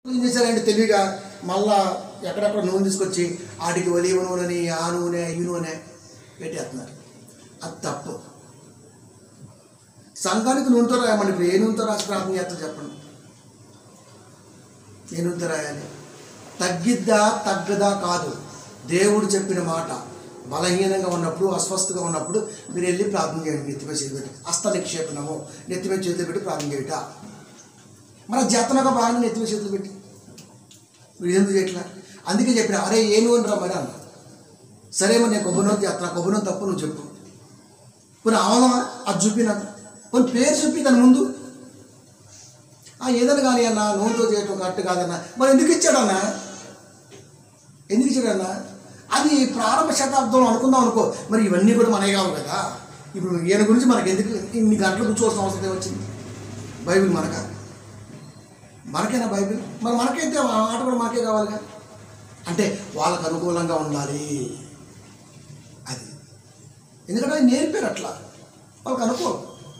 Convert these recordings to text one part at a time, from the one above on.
ఏం చేశారంటే తెలివిగా మళ్ళా ఎక్కడెక్కడ నూనె తీసుకొచ్చి ఆటికి ఒలివ నూనెని ఆ నూనె ఈ నూనె పెట్టేస్తున్నారు అది తప్పు సంఘానికి నూనెతో రాయమని ఇప్పుడు ఏ నూనెతో రాసి ప్రార్థన చేస్తారు చెప్పండి ఏ నూనెతో రాయాలి తగ్గిద్దా తగ్గదా కాదు దేవుడు చెప్పిన మాట బలహీనంగా ఉన్నప్పుడు అస్వస్థగా ఉన్నప్పుడు మీరు వెళ్ళి ప్రార్థన చేయండి నెత్తిమే చేతి పెట్టి హస్త నిక్షేపణము నెత్తిమే చేతులు పెట్టి ప్రార్థన చేయట మన జతనగా బాగా నెత్తిమే చేతులు పెట్టి మీరు ఎందుకు చేయట్లా అందుకే చెప్పిన అరే ఏ నూనె రా మరి అన్న సరే మరి నేను కొబ్బరి నూనె చేస్తున్నా కొబ్బరి నూనె తప్పు నువ్వు చెప్పు కొన్ని అవలమా అది చూపి నాకు కొన్ని పేరు చూపి దాని ముందు ఆ ఏదైనా కానీ అన్న నూనెతో చేయటం కరెక్ట్ కాదన్నా మరి ఎందుకు ఇచ్చాడన్నా ఎందుకు ఇచ్చాడన్నా అది ప్రారంభ శతాబ్దంలో అనుకుందాం అనుకో మరి ఇవన్నీ కూడా మనమే కావు కదా ఇప్పుడు ఈయన గురించి మనకి ఎందుకు ఇన్ని గంటలు కూర్చోవాల్సిన అవసరం వచ్చింది బైబిల్ మనక మనకేనా బైబిల్ మరి మనకైతే ఆ మాట కూడా మనకే కావాలిగా అంటే వాళ్ళకు అనుకూలంగా ఉండాలి అది ఎందుకంటే ఆయన నేర్పారు అట్లా వాళ్ళకి అనుకూలం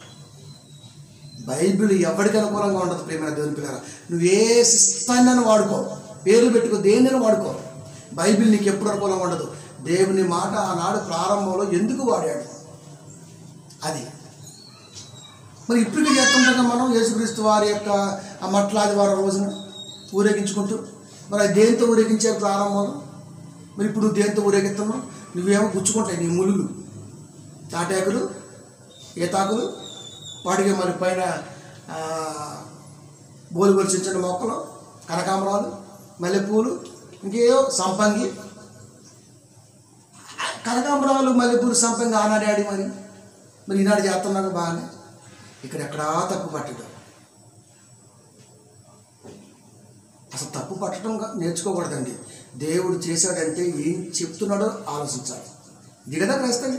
బైబిల్ ఎవరికి అనుకూలంగా ఉండదు ప్రేమైన దేవుని పిల్లరా నువ్వు ఏ సిస్తాన్ని వాడుకో పేరు పెట్టుకో దేనిని వాడుకో బైబిల్ నీకు ఎప్పుడు అనుకూలంగా ఉండదు దేవుని మాట ఆనాడు ప్రారంభంలో ఎందుకు వాడాడు అది మరి ఇప్పటికీ చేస్తుండగా మనం యేసుక్రీస్తు వారి యొక్క ఆ మట్లాది వారం రోజున ఊరేగించుకుంటూ మరి అది దేంతో ఊరేగించే ప్రారంభంలో మరి ఇప్పుడు దేంతో ఊరేగిస్తున్నావు నువ్వేమో గుచ్చుకుంటాయి నీ ములులు తాటాకులు ఈతాకులు వాటికి మరి పైన ఆ, బోలు పరిచించిన మొక్కలు కనకాంబరాలు మల్లెపూలు ఇంకేవో సంపంగి కనకాంబరాలు మల్లెపూలు సంపంగి ఆనాడు ఆడి మరి మరి ఈనాడు చేస్తున్నాడు బాగానే ఇక్కడ ఎక్కడా తప్పు పట్టడం అసలు తప్పు పట్టడం గా- నేర్చుకోకూడదండి దేవుడు చేశాడంటే ఏం చెప్తున్నాడో ఆలోచించాలి ఇది కదా క్రైస్తవ్యం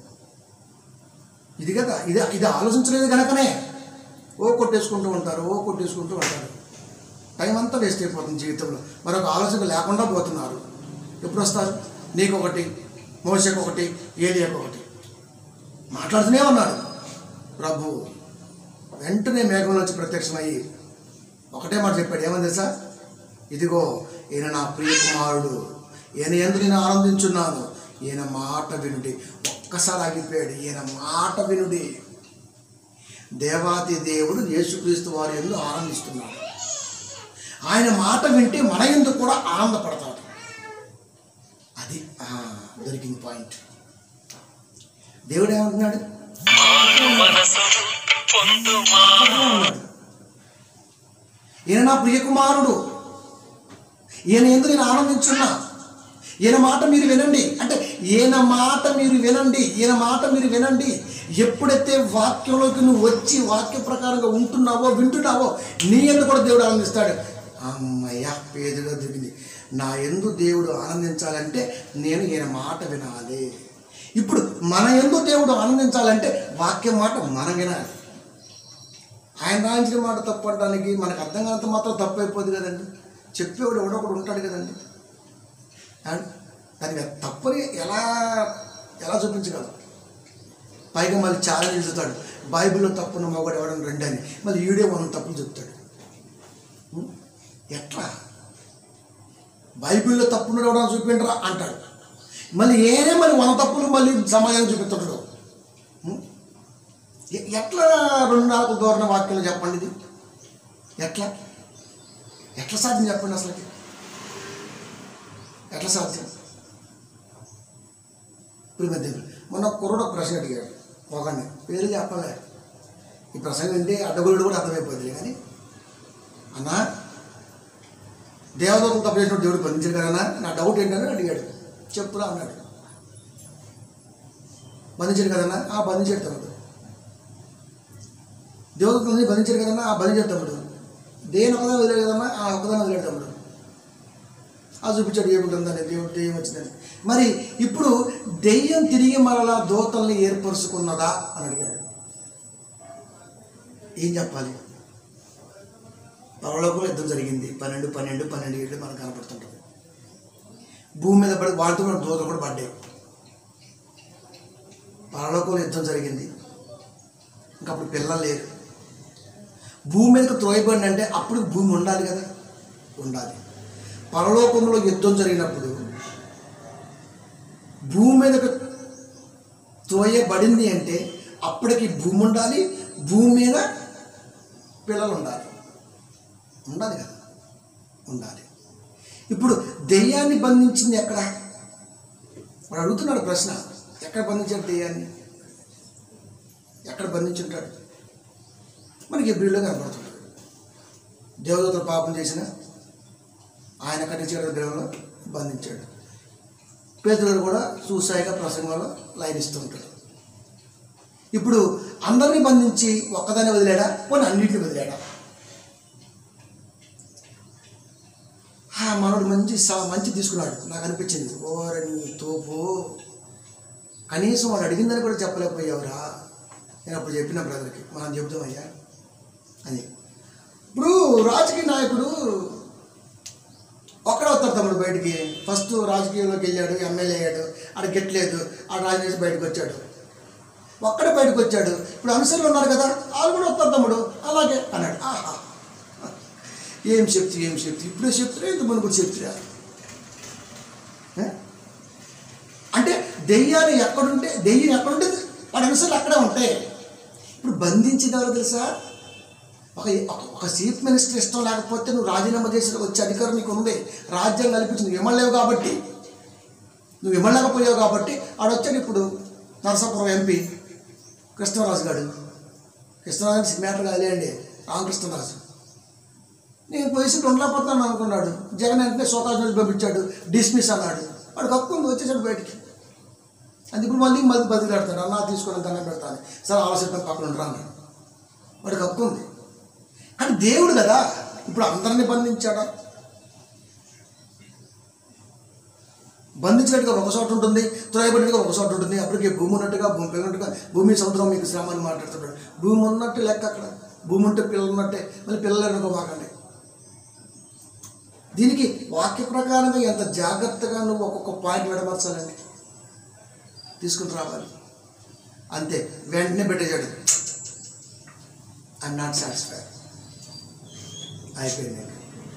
ఇది కదా ఇది ఇది ఆలోచించలేదు కనుకనే ఓ కొట్టేసుకుంటూ ఉంటారు ఓ కొట్టేసుకుంటూ ఉంటారు టైం అంతా వేస్ట్ అయిపోతుంది జీవితంలో మరొక ఆలోచన లేకుండా పోతున్నారు ఎప్పుడు వస్తారు నీకు ఒకటి మోసకు ఒకటి ఏలియాకు ఒకటి మాట్లాడుతూనే ఉన్నాడు ప్రభు వెంటనే మేఘంలోంచి ప్రత్యక్షమయ్యి ఒకటే మాట చెప్పాడు ఏమని తెలుసా ఇదిగో ఈయన నా ప్రియ కుమారుడు ఈయన ఎందు నేను ఆనందించున్నాను ఈయన మాట వినుడి ఒక్కసారి ఆగిపోయాడు ఈయన మాట వినుడి దేవాది దేవుడు యేసుక్రీస్తు వారి ఎందు ఆనందిస్తున్నాడు ఆయన మాట వింటే మన ఎందుకు కూడా ఆనందపడతాడు అది ఆ, దొరికింది పాయింట్ దేవుడు ఏమంటున్నాడు ఉన్నాడు. ఈయన నా ప్రియ కుమారుడు ఈయన ఎందుకు నేను ఆనందించున్నా ఈయన మాట మీరు వినండి అంటే ఈయన మాట మీరు వినండి ఈయన మాట మీరు వినండి ఎప్పుడైతే వాక్యంలోకి నువ్వు వచ్చి వాక్య ప్రకారంగా ఉంటున్నావో వింటున్నావో నీ ఎందుకు కూడా దేవుడు ఆనందిస్తాడు అమ్మయ్య పేదగా దిగింది నా ఎందు దేవుడు ఆనందించాలంటే నేను ఈయన మాట వినాలి ఇప్పుడు మన ఎందు దేవుడు ఆనందించాలంటే వాక్యం మాట మనం వినాలి ఆయన రాయించిన మాట తప్పు అనడానికి మనకు అర్థం కానంత మాత్రం తప్పు అయిపోద్ది కదండి చెప్పేవాడు ఎవడో ఒకడు ఉంటాడు కదండి అండ్ దానికి తప్పని ఎలా ఎలా చూపించగలం పైగా మళ్ళీ ఛాలెంజ్ చెబుతాడు బైబిల్లో తప్పున్న మొగడు ఎవడని రండి అని మళ్ళీ వీడియో మనం తప్పులు చెప్తాడు ఉం? ఎట్లా బైబిల్లో తప్పున్నాడు ఎవడో చూపిండరా అంటాడు మళ్ళీ ఏనే మళ్ళీ మన తప్పులు మళ్ళీ సమాజానికి చూపిస్తాడు ఉం? ఎ- ఎట్లా రెండు నాలుగు ధోరణ వాక్యాలు చెప్పండి ఇది ఎట్లా ఎట్లా సాధ్యం చెప్పండి అసలు ఎట్లా సాధ్యం ఇప్పుడు మధ్య మొన్న ఒక కుర్రోడు ఒక ప్రశ్న అడిగాడు ఒకడిని పేరు చెప్పలే ఈ ప్రసంగం వింటే అడ్డగోలుడు కూడా అర్థమైపోతుంది కానీ అన్నా దేవదూతం తప్పు చేసినప్పుడు దేవుడు బంధించాడు కదా నా డౌట్ ఏంటని అడిగాడు చెప్పురా అన్నాడు బంధించాడు కదన్నా ఆ బంధించాడు తమ్ముడు దేవదూతలని బంధించాడు కదన్నా ఆ బంధించాడు తమ్ముడు దేని ఒకదాని వదిలేడు కదమ్మా ఆ ఒకదాని వదిలేడు తమ్ముడు ఆ చూపించాడు ఏముంటుందని దేవుడు దెయ్యం వచ్చిందని మరి ఇప్పుడు దెయ్యం తిరిగి మరలా దూతల్ని ఏర్పరుచుకున్నదా అని అడిగాడు ఏం చెప్పాలి పరలోకంలో యుద్ధం జరిగింది పన్నెండు పన్నెండు పన్నెండు ఏళ్ళు మనకు కనపడుతుంటుంది భూమి మీద పడి వాళ్ళతో కూడా దూతలు కూడా పడ్డాయి పరలోకంలో యుద్ధం జరిగింది ఇంకా అప్పుడు పిల్లలు లేరు భూమి మీదకి త్రోయబడి అంటే అప్పుడు భూమి ఉండాలి కదా ఉండాలి పరలోకంలో యుద్ధం జరిగినప్పుడు భూమి మీదకు తోయబడింది అంటే అప్పటికి భూమి ఉండాలి భూమి మీద పిల్లలు ఉండాలి ఉండాలి కదా ఉండాలి ఇప్పుడు దెయ్యాన్ని బంధించింది ఎక్కడ వాడు అడుగుతున్నాడు ప్రశ్న ఎక్కడ బంధించాడు దెయ్యాన్ని ఎక్కడ బంధించుంటాడు మనకి ఎబ్రిలో కనపడుతున్నాడు దేవదూతలు పాపం చేసిన ఆయన కట్టించాడు గ్రహంలో బంధించాడు పేదలు కూడా సూసాయిగా ప్రసంగంలో లైన్ ఇస్తూ ఉంటాడు ఇప్పుడు అందరినీ బంధించి ఒక్కదాన్ని వదిలేడా పోనీ అన్నింటిని వదిలేడా ఆ మనోడు మంచి సా- మంచి తీసుకున్నాడు నాకు అనిపించింది ఓరని తోపు కనీసం వాడు అడిగిందని కూడా చెప్పలేకపోయావురా నేను అప్పుడు చెప్పిన బ్రదర్కి మనం చెబుతామయ్యా అని ఇప్పుడు రాజకీయ నాయకుడు ఒక్కడే వస్తాడు తమ్ముడు బయటికి ఫస్ట్ రాజకీయంలోకి వెళ్ళాడు ఎమ్మెల్యే అయ్యాడు ఆడ గెట్లేదు ఆడ రాజకీయ బయటకు వచ్చాడు ఒక్కడే బయటకు వచ్చాడు ఇప్పుడు అనుసరులు ఉన్నారు కదా వాళ్ళు కూడా వస్తారు తమ్ముడు అలాగే అన్నాడు ఆహా ఏం శక్తి ఏం శక్తి ఇప్పుడే చెప్తున్నా ఇంత ముందు కూడా చెప్తురా ఏ? అంటే దెయ్యాలు ఎక్కడుంటే దెయ్యం ఎక్కడుంటే వాడి అనుసరులు అక్కడే ఉంటాయి ఇప్పుడు బంధించింది ఎవరు తెలుసా ఒక ఒక- ఒక చీఫ్ మినిస్టర్ ఇష్టం లేకపోతే నువ్వు రాజీనామా చేసి వచ్చే అధికారం నీకు ఉంది రాజ్యం కల్పించింది నువ్వు ఇమ్మలేవు కాబట్టి నువ్వు ఇమ్మలేకపోయావు కాబట్టి ఆడొచ్చాడు ఇప్పుడు నరసాపురం ఎంపీ కృష్ణరాజు గారు కృష్ణరాజు మ్యాటర్ కాదులేండి రామకృష్ణరాజు నేను పొజిషన్ ఉండలేకపోతున్నాను అనుకున్నాడు జగన్ వెంటనే సోకాజ్ నుంచి పంపించాడు డిస్మిస్ అన్నాడు వాడికి హక్కు ఉంది వచ్చేసాడు బయటికి అది ఇప్పుడు మళ్ళీ మళ్ళీ బతిలాడతాడు అన్నా తీసుకొని దండం పెడతాను సరే ఆలోచిద్దాం పక్కన ఉండరా అన్నాడు వాడికి హక్కు ఉంది కానీ దేవుడు కదా ఇప్పుడు అందరినీ బంధించాడా బంధించినట్టుగా ఒక చోట ఉంటుంది త్రోయబడినట్టుగా ఒక చోట ఉంటుంది అప్పటికే భూమి ఉన్నట్టుగా భూమి పిల్లన్నట్టుగా భూమి సముద్రం మీకు శ్రమ అని మాట్లాడుతున్నాడు భూమి ఉన్నట్టు లెక్క అక్కడ భూమి ఉంటే పిల్లలు ఉన్నట్టే మళ్ళీ పిల్లలు ఎన్నుకో బాగండి దీనికి వాక్య ప్రకారంగా ఎంత జాగ్రత్తగా నువ్వు ఒక్కొక్క పాయింట్ విడమర్చాలండి తీసుకుని రావాలి అంతే వెంటనే పెట్టేశాడు ఐఎమ్ నాట్ సాటిస్ఫైడ్ అయిపోయింది ఇంకా.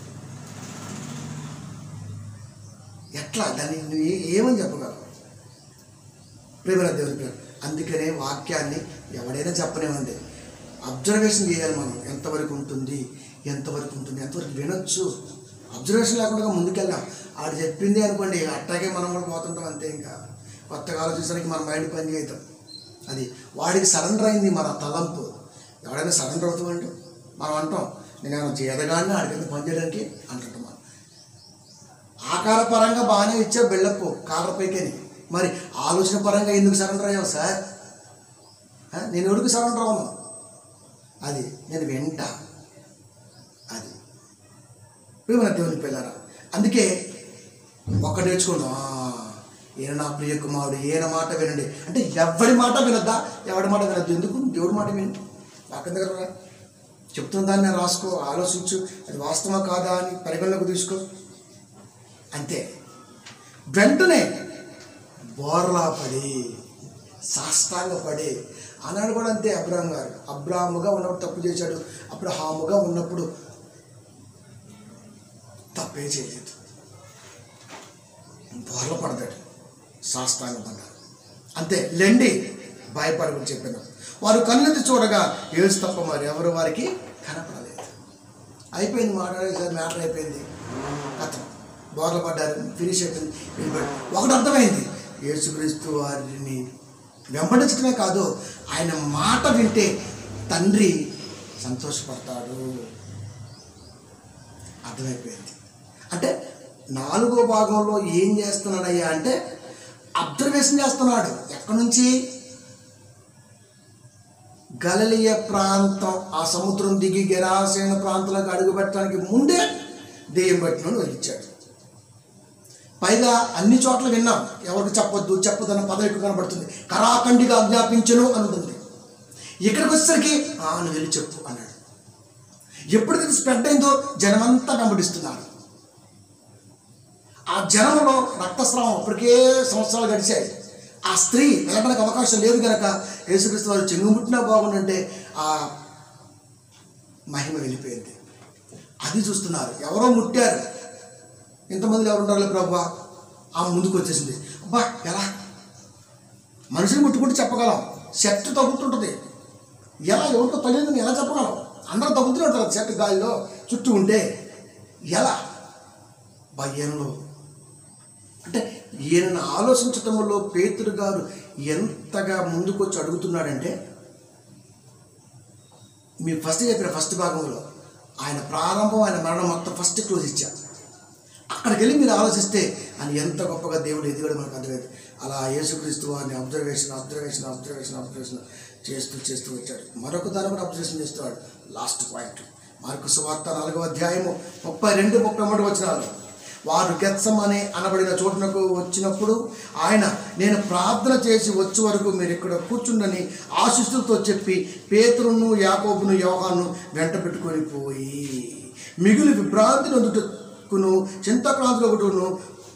ఎట్లా దాన్ని నువ్వు ఏ- ఏమని చెప్పగలవు ప్రేమల దేవుని పేరు అందుకనే వాక్యాన్ని ఎవడైనా చెప్పనివ్వండి అబ్జర్వేషన్ చేయాలి మనం ఎంతవరకు ఉంటుంది ఎంతవరకు ఉంటుంది ఎంతవరకు వినొచ్చు అబ్జర్వేషన్ లేకుండా ముందుకెళ్ళాం ఆడు చెప్పింది అనుకోండి అట్టాగే మనం కూడా పోతుంటాం అంతే ఇంకా కొత్తగా ఆలోచించడానికి మన మైండ్ పని చేయటం అది వాడికి సరెండర్ అయింది మన తలంపు ఎవడైనా సరెండర్ అవుతామంటే మనం అంటాం నేను ఏమైనా ఎదగాన్ని ఆడికి పని చేయడానికి అంటుంటాం మనం ఆకార పరంగా బాగానే ఇచ్చావు బిల్డప్ కాలర్ పైకని మరి ఆలోచన పరంగా ఎందుకు సరెండర్ అయ్యావు సార్ ఆ, నేను ఎవరికి సరెండర్ అవ్వను అది నేను వింటా అది ప్రేమ దేవుని పిల్లరా అందుకే ఒక్క నేర్చుకున్నాం ఆ, ఈయన నా ప్రియ కుమారుడు ఈయన మాట వినండి అంటే ఎవరి మాట వినొద్దా ఎవరి మాట వినొద్దు ఎందుకు దేవుడి మాట విని వాక్యం దగ్గర రా. చెప్తున్న దాన్ని రాసుకో ఆలోచించు అది వాస్తవా కాదా అని పరిగణలోకి తీసుకో అంతే వెంటనే బోర్లా పడి సాష్టాంగ పడి ఆనాడు కూడా అంతే అబ్రాహం గారు అబ్రాహముగా ఉన్నప్పుడు తప్పు చేశాడు అబ్రహాముగా ఉన్నప్పుడు తప్పే చేయలేదు బోర్ల పడతాడు సాష్టాంగ పడ్డాడు అంతే లెండి భయపడమని చెప్పాను వారు కన్నెత్తి చూడగా ఏసు తప్ప మరి ఎవరు వారికి కనపడలేదు అయిపోయింది మాట్లాడేసారి మ్యాటర్ అయిపోయింది కథం బోర్ల పడ్డారు ఫినిష్ అయిపోయింది వెళ్ళిపోయాడు ఒకటి అర్థమైంది యేసుక్రీస్తు వారిని వెంబడించడమే కాదు ఆయన మాట వింటే తండ్రి సంతోషపడతాడు అర్థమైపోయింది అంటే నాలుగో భాగంలో ఏం చేస్తున్నాడయ్యా అంటే అబ్జర్వేషన్ చేస్తున్నాడు ఎక్కడి నుంచి గలలియ ప్రాంతం ఆ సముద్రం దిగి గెరాసేన ప్రాంతంలోకి అడుగు పెట్టడానికి ముందే దెయ్యం పట్టిన వదిలిచ్చాడు పైగా అన్ని చోట్ల విన్నాం ఎవరికి చెప్పొద్దు చెప్పొద్దన్న పదం ఎక్కువ కనబడుతుంది కరాఖండిగా ఆజ్ఞాపించను అని ఉంటుంది ఇక్కడికి వచ్చేసరికి "ఆ, నువ్వు వెళ్ళి చెప్పు అన్నాడు ఎప్పుడైతే స్ప్రెడ్ అయిందో జనమంతా వెంబడిస్తున్నారు ఆ జనంలో రక్తస్రావం అప్పటికే సంవత్సరాలు గడిచాయి ఆ స్త్రీ వెళ్ళడానికి అవకాశం లేదు కనుక యేసుక్రీస్తు వారు చెంగుముట్టినా బాగుండంటే ఆ మహిమ వెళ్ళిపోయింది అది చూస్తున్నారు ఎవరో ముట్టారు ఇంతమంది ఎవరు ఉండాలి ప్రభా ఆ ముందుకు వచ్చేసింది అబ్బా ఎలా మనుషులు ముట్టుకుంటే చెప్పగలం షర్ట్ తగ్గుతుంటుంది ఎలా ఎవరితో తగిలిందని ఎలా చెప్పగలం అందరూ తగ్గుతూనే ఉంటారు షర్ట్ గాలిలో చుట్టూ ఉంటే ఎలా భయంలో అంటే ఈయనను ఆలోచించటంలో పేతురు గారు ఎంతగా ముందుకొచ్చి అడుగుతున్నాడంటే మీరు ఫస్ట్ చెప్పిన ఫస్ట్ భాగంలో ఆయన ప్రారంభం ఆయన మరణం మొత్తం ఫస్ట్ క్లోజ్ ఇచ్చారు అక్కడికి వెళ్ళి మీరు ఆలోచిస్తే ఆయన ఎంత గొప్పగా దేవుడు ఎదిగాడు మనకు అర్థమైంది అలా యేసుక్రీస్తు వారిని అబ్జర్వేషన్ అబ్జర్వేషన్ అబ్జర్వేషన్ అబ్జర్వేషన్ చేస్తూ చేస్తూ వచ్చాడు మరొక దాని కూడా అబ్జర్వేషన్ చేస్తున్నాడు లాస్ట్ పాయింట్ మార్కు సువార్త నాలుగవ అధ్యాయము ముప్పై రెండు ముప్పై మూడు వచ్చినారు వారు గెత్సమనే అనబడిన చోటునకు వచ్చినప్పుడు ఆయన నేను ప్రార్థన చేసి వచ్చే వరకు మీరు ఇక్కడ కూర్చుండని ఆశిస్తులతో చెప్పి పేతురును యాకోబును యోహాను వెంట పెట్టుకొని పోయి మిగులు విభ్రాంతి నొందుటకును చింతక్రాంతిలో ఒకటును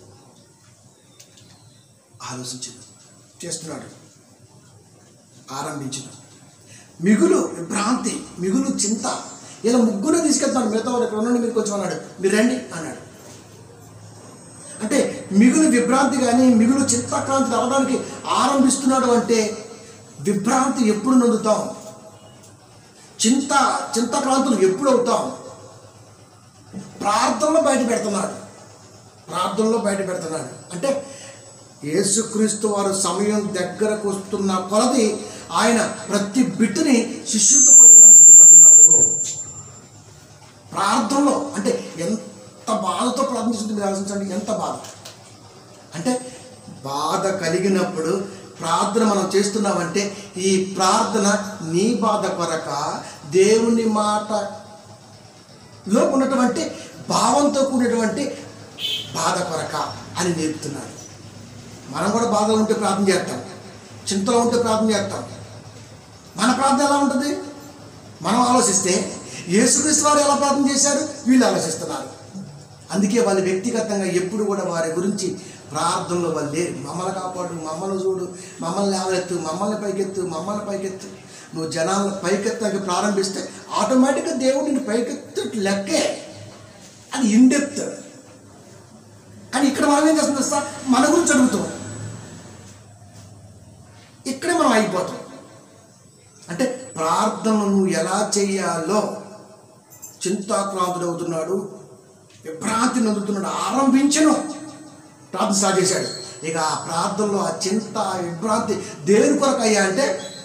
ఆలోచించను చేస్తున్నాడు ఆరంభించను మిగులు విభ్రాంతి మిగులు చింత ఇలా ముగ్గురు తీసుకెళ్తాడు మిగతా వాడు ఇక్కడ ఉండండి మీరు కొంచెం అన్నాడు మీరు రండి అన్నాడు అంటే మిగులు విభ్రాంతి కానీ మిగులు చింతాక్రాంతి రావడానికి ఆరంభిస్తున్నాడు అంటే విభ్రాంతి ఎప్పుడు నొందుతాం చింత చింతక్రాంతులు ఎప్పుడు అవుతాం ప్రార్థనలో బయట పెడుతున్నాడు ప్రార్థనలో బయట పెడుతున్నాడు అంటే యేసుక్రీస్తు వారు సమయం దగ్గరకు వస్తున్న కొలది ఆయన ప్రతి బిట్టుని శిష్యులతో పంచుకోవడానికి సిద్ధపడుతున్నాడు ప్రార్థనలో అంటే ఎంత బాధతో ప్రార్థించుంటే మీరు ఆలోచించండి ఎంత బాధ అంటే బాధ కలిగినప్పుడు ప్రార్థన మనం చేస్తున్నామంటే ఈ ప్రార్థన నీ బాధ కొరక దేవుని మాటలో ఉన్నటువంటి భావంతో కూడినటువంటి బాధ కొరక అని నేర్పుతున్నాడు మనం కూడా బాధలో ఉంటే ప్రార్థన చేస్తాం చింతలో ఉంటే ప్రార్థన చేస్తాం మన ప్రార్థన ఎలా ఉంటుంది మనం ఆలోచిస్తే యేసుక్రీస్తు వారు ఎలా ప్రార్థన చేశారు వీళ్ళు ఆలోచిస్తున్నారు అందుకే వాళ్ళు వ్యక్తిగతంగా ఎప్పుడు కూడా వారి గురించి ప్రార్థనలో వాళ్ళు లేరు మమ్మల్ని కాపాడు మమ్మల్ని చూడు మమ్మల్ని లేవనెత్తు మమ్మల్ని పైకెత్తు మమ్మల్ని పైకెత్తు నువ్వు జనాలను పైకెత్తాక ప్రారంభిస్తే ఆటోమేటిక్గా దేవుడు నిన్ను పైకెత్తు లెక్కే అది ఇండెప్త్ కానీ ఇక్కడ మనం ఏం చేస్తుంది సార్ మన గురించి అడుగుతాం ఇక్కడే మనం అయిపోతాం అంటే ప్రార్థనను నువ్వు ఎలా చేయాలో చింతాక్రాంతుడు అవుతున్నాడు విభ్రాంతి నొందుతున్నాడు ఆరంభించను ప్రార్థన స్టార్ట్ చేశాడు ఇక ఆ ప్రార్థనలో ఆ చింత ఆ విభ్రాంతి దేని కొరకు అయ్యా అంటే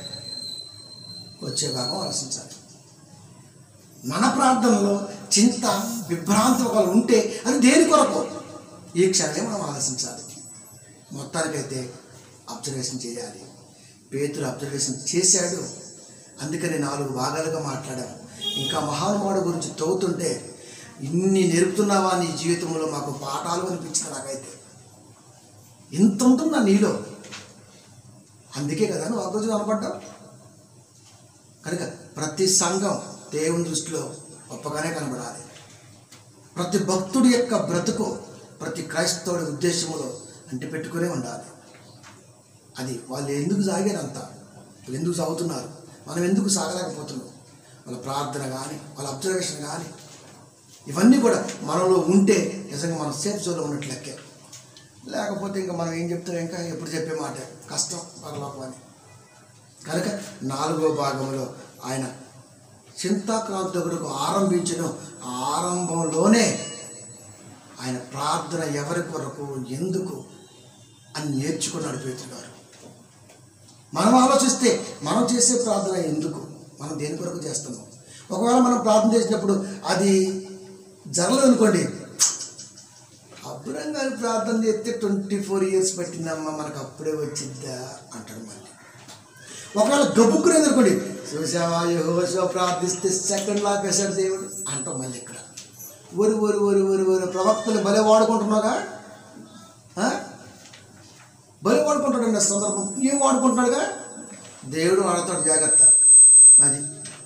వచ్చే భాగం ఆలోచించాలి మన ప్రార్థనలో చింత విభ్రాంతి ఒకవేళ ఉంటే అది దేని కొరకు ఈ క్షణమే మనం ఆలోచించాలి మొత్తానికైతే అబ్జర్వేషన్ చేయాలి పేతురు అబ్జర్వేషన్ చేశాడు అందుకని నాలుగు భాగాలుగా మాట్లాడాం ఇంకా మహానుభావుడు గురించి తవ్వుతుంటే ఇన్ని నేర్పుతున్నావా నీ జీవితంలో మాకు పాఠాలు అనిపించింది నాకైతే ఇంత ఉంటుందా నీలో అందుకే కదా నువ్వు ఆ రోజు కనపడ్డావు కనుక ప్రతి సంఘం దేవుని దృష్టిలో గొప్పగానే కనబడాలి ప్రతి భక్తుడి యొక్క బ్రతుకు ప్రతి క్రైస్తవుడి ఉద్దేశంలో అంటి పెట్టుకునే ఉండాలి అది వాళ్ళు ఎందుకు సాగారు అంత వాళ్ళు ఎందుకు సాగుతున్నారు మనం ఎందుకు సాగలేకపోతున్నాం వాళ్ళ ప్రార్థన కానీ వాళ్ళ అబ్జర్వేషన్ కానీ ఇవన్నీ కూడా మనలో ఉంటే నిజంగా మనం సేఫ్ జోన్లో ఉన్నట్లు లెక్కే లేకపోతే ఇంకా మనం ఏం చెప్తాం ఇంకా ఎప్పుడు చెప్పే మాట కష్టం పరలోకం అని కనుక నాలుగో భాగంలో ఆయన చింతాక్రాంతకుడుకు ఆరంభించిన ఆరంభంలోనే ఆయన ప్రార్థన ఎవరి కొరకు ఎందుకు అని నేర్చుకున్నాడు పేతురు గారు మనం ఆలోచిస్తే మనం చేసే ప్రార్థన ఎందుకు మనం దేని కొరకు చేస్తున్నాం ఒకవేళ మనం ప్రార్థన చేసినప్పుడు అది జరగలేదు అనుకోండి అబ్బురం గారు ప్రార్థన చేస్తే ట్వంటీ ఫోర్ ఇయర్స్ పట్టిందమ్మా మనకు అప్పుడే వచ్చిద్దా అంటాడు మళ్ళీ ఒకవేళ గబుక్కునేది అనుకోండి చూసావా యెహోషువ ప్రార్థిస్తే సెకండ్ లాక్ వేశాడు దేవుడు అంటాం మళ్ళీ ఇక్కడ ఒరి ఒరి ఒరి ఒరి ఒరి ప్రవక్తలు భలే వాడుకుంటున్నాగా ఆ? భలే వాడుకుంటాడండి ఆ సందర్భం ఏం వాడుకుంటున్నాడుగా దేవుడు వాడతాడు జాగ్రత్త అది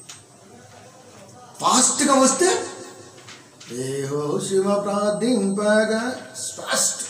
ఫాస్ట్గా వస్తే ఏహో శివ ప్రార్థింపగా ఫాస్ట్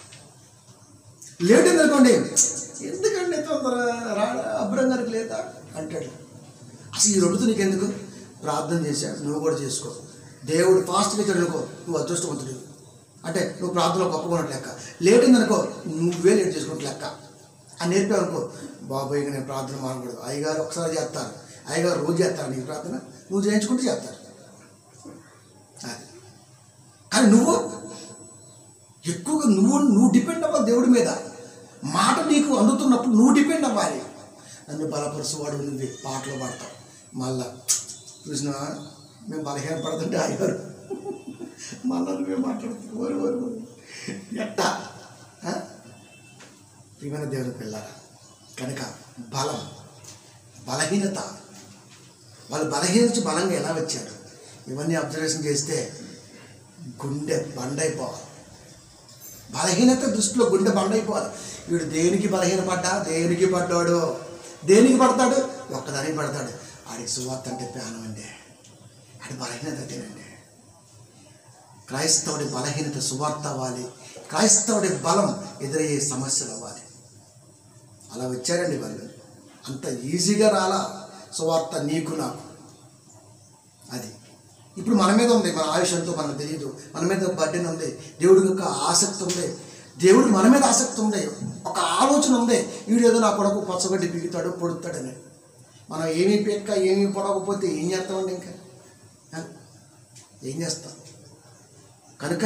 లేట్ అయింది అనుకోండి ఎందుకండి తొందర రాడా అబ్రం గారికి లేదా అంటాడు అసలు ఈ రెండుతో నీకెందుకు ప్రార్థన చేశాడు నువ్వు కూడా చేసుకో దేవుడు ఫాస్ట్గా ఇచ్చాడు అనుకో నువ్వు అదృష్టవంతుడు అంటే నువ్వు ప్రార్థనలో గొప్పగా ఉన్నట్టు లెక్క లేట్ అయిందనుకో నువ్వే లేట్ చేసుకున్నట్టు లెక్క అని నేర్పావు అనుకో బాబాయ్ నేను ప్రార్థన మానకూడదు అయ్యగారు ఒకసారి చేస్తారు అయ్యగారు రోజు చేస్తారు నీకు ప్రార్థన నువ్వు చేయించుకుంటే చేస్తారు అది కానీ నువ్వు ఎక్కువగా నువ్వు నువ్వు డిపెండ్ అవ్వాలి దేవుడి మీద మాట నీకు అందుతున్నప్పుడు నువ్వు డిపెండ్ అవ్వాలి నన్ను బలపరుచువాడు నువ్వే పాటలు పాడతావు మళ్ళా చూసిన మేము బలహీన పడుతుంటే అయ్యారు మళ్ళా నువ్వే మాట్లాడుతావు ఓరు ఓరు ఓరు. ఎట్టా ఆ? ప్రియమైన దేవుని పిల్లారా కనుక బలం బలహీనత వాళ్ళు బలహీన నుంచి బలంగా ఎలా వచ్చారు ఇవన్నీ అబ్జర్వేషన్ చేస్తే గుండె బండైపోవాలి బలహీనత దృష్టిలో గుండె బండైపోవాలి వీడు దేనికి బలహీనపడ్డా దేనికి పడ్డాడు దేనికి పడతాడు ఒక్కదానికి పడతాడు ఆడికి సువార్త అంటే ప్రాణం అండి ఆడి బలహీనత తినండి క్రైస్తవుడి బలహీనత సువార్త అవ్వాలి క్రైస్తవుడి బలం ఎదురయ్యే సమస్యలు అవ్వాలి అలా వచ్చారండి వాళ్ళు అంత ఈజీగా రాలా సువార్త నీకు నాకు అది ఇప్పుడు మన మీద ఉంది మన ఆయుష్ ఎంతో మనకు తెలియదు మన మీద బడ్డెన్ ఉంది దేవుడి యొక్క ఆసక్తి ఉంది దేవుడు మన మీద ఆసక్తి ఉంది ఒక ఆలోచన ఉంది వీడు ఏదో నా కొడుకు పచ్చగడ్డి పీకుతాడు పొడుతాడని మనం ఏమీ పీక్క ఏమీ పొడవకపోతే ఏం చేస్తామండి ఇంకా ఆ? ఏం చేస్తాం కనుక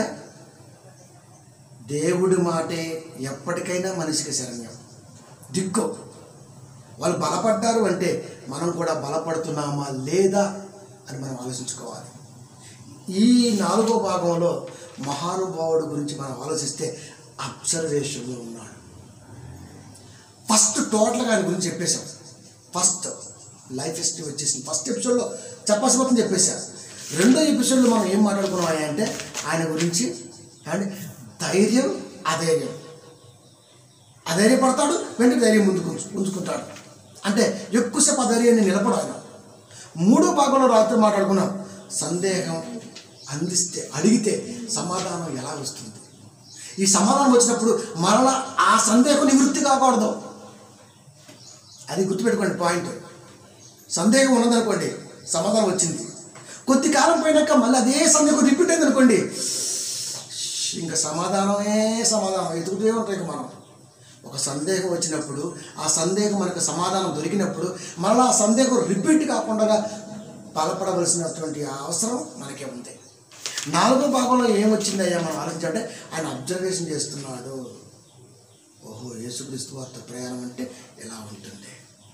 దేవుడి మాటే ఎప్పటికైనా మనిషికి శరణ్యం దిక్కు వాళ్ళు బలపడ్డారు అంటే మనం కూడా బలపడుతున్నామా లేదా అని మనం ఆలోచించుకోవాలి ఈ నాలుగో భాగంలో మహానుభావుడు గురించి మనం ఆలోచిస్తే అబ్జర్వేషన్లో ఉన్నాడు ఫస్ట్ టోటల్గా ఆయన గురించి చెప్పేశాం ఫస్ట్ లైఫ్ హిస్టరీ వచ్చేసింది ఫస్ట్ ఎపిసోడ్లో చెప్పాల్సి మొత్తం చెప్పేశారు రెండో ఎపిసోడ్లో మనం ఏం మాట్లాడుకున్నాం అంటే ఆయన గురించి అండ్ ధైర్యం అధైర్యం అధైర్యపడతాడు వెంటనే ధైర్యం ముందుకు ఉంచు- ఉంచుకుంటాడు అంటే ఎక్కువసేపు ఆ ధైర్యాన్ని నిలబడాలి మూడో భాగంలో రాత్రి మాట్లాడుకున్నాం సందేహం అందిస్తే అడిగితే సమాధానం ఎలా వస్తుంది ఈ సమాధానం వచ్చినప్పుడు మరలా ఆ సందేహం నివృత్తి కాకూడదు అది గుర్తుపెట్టుకోండి పాయింట్ సందేహం ఉన్నదనుకోండి సమాధానం వచ్చింది కొద్ది కాలం పోయినాక మళ్ళీ అదే సందేహం రిపీట్ అయింది అనుకోండి ఇంకా సమాధానమే సమాధానం ఎదుగుతూనే ఉంటాయి ఇక మనం ఒక సందేహం వచ్చినప్పుడు ఆ సందేహం మనకు సమాధానం దొరికినప్పుడు మళ్ళీ ఆ సందేహం రిపీట్ కాకుండా బలపడవలసినటువంటి అవసరం మనకే ఉంది నాలుగో భాగంలో ఏమొచ్చిందయ్యా మనం ఆలోచించాలంటే ఆయన అబ్జర్వేషన్ చేస్తున్నాడు ఓహో యేసుక్రీస్తు వార్త ప్రయాణం అంటే ఎలా ఉంటుంది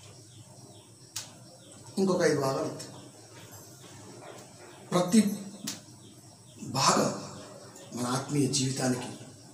ఇంకొక ఐదు భాగాలు ఉంది. ప్రతి భాగం మన ఆత్మీయ జీవితానికి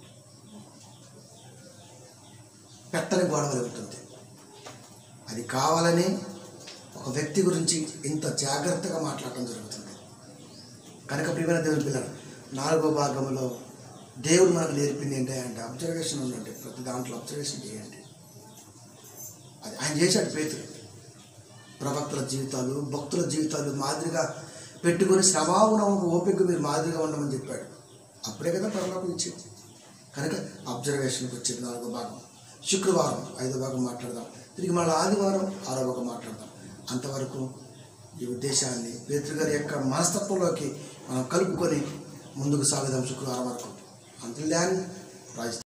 పెట్టని గొడవలు ఉంటుంది అది కావాలని ఒక వ్యక్తి గురించి ఇంత జాగ్రత్తగా మాట్లాడటం జరుగుతుంది కనుక ప్రియమైన దేవుని పిల్లలు నాలుగో భాగంలో దేవుడు మనకు నేర్పింది ఏంటంటే అబ్జర్వేషన్ ఉందండి ప్రతి దాంట్లో అబ్జర్వేషన్ చేయండి అది ఆయన చేశాడు పేతులు ప్రవక్తల జీవితాలు భక్తుల జీవితాలు మాదిరిగా పెట్టుకొని శ్రమావునకు ఓపిక మీరు మాదిరిగా ఉండమని చెప్పాడు అప్పుడే కదా పరలోకం ఇచ్చింది కనుక అబ్జర్వేషన్కి వచ్చేది నాలుగో భాగం శుక్రవారం ఐదో భాగం మాట్లాడదాం తిరిగి మళ్ళీ ఆదివారం ఆరో భాగం మాట్లాడదాం అంతవరకు ఈ ఉద్దేశాన్ని పేతృగారి యొక్క మనస్తత్వంలోకి మనం కలుపుకొని ముందుకు సాగుదాం శుక్రవారం వరకు అంతర్యాన్ని రాజస్థాన్